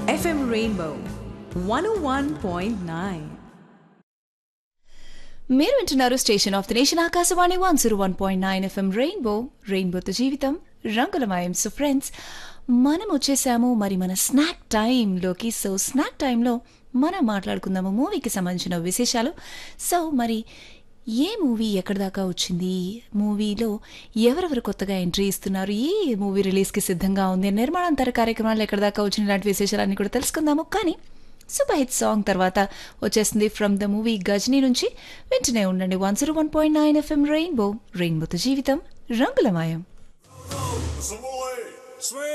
FM Rainbow 101.9. మీరు వింటున్నారు station of the nation Akashvani one zero one point nine FM Rainbow రెయిన్బోతో జీవితం రంగులమయం సో ఫ్రెండ్స్ మనం వచ్చేసాము మరి మన స్నాక్ టైంలోకి సో స్నాక్ టైంలో మనం మాట్లాడుకుందాము మూవీకి సంబంధించిన విశేషాలు సో మరి ఏ మూవీ ఎక్కడి దాకా వచ్చింది మూవీలో ఎవరెవరు కొత్తగా ఎంట్రీ ఇస్తున్నారు ఏ మూవీ రిలీజ్కి సిద్ధంగా ఉంది నిర్మాణాంతర కార్యక్రమాలు ఎక్కడి దాకా వచ్చిన ఇలాంటి విశేషాలన్నీ కూడా తెలుసుకుందాము కానీ సూపర్ హిట్ సాంగ్ తర్వాత వచ్చేస్తుంది ఫ్రమ్ ద మూవీ గజనీ నుంచి వెంటనే ఉండండి one zero one point nine FM Rainbow రెయిన్బోతో జీవితం రంగులమాయం Savoy, swing.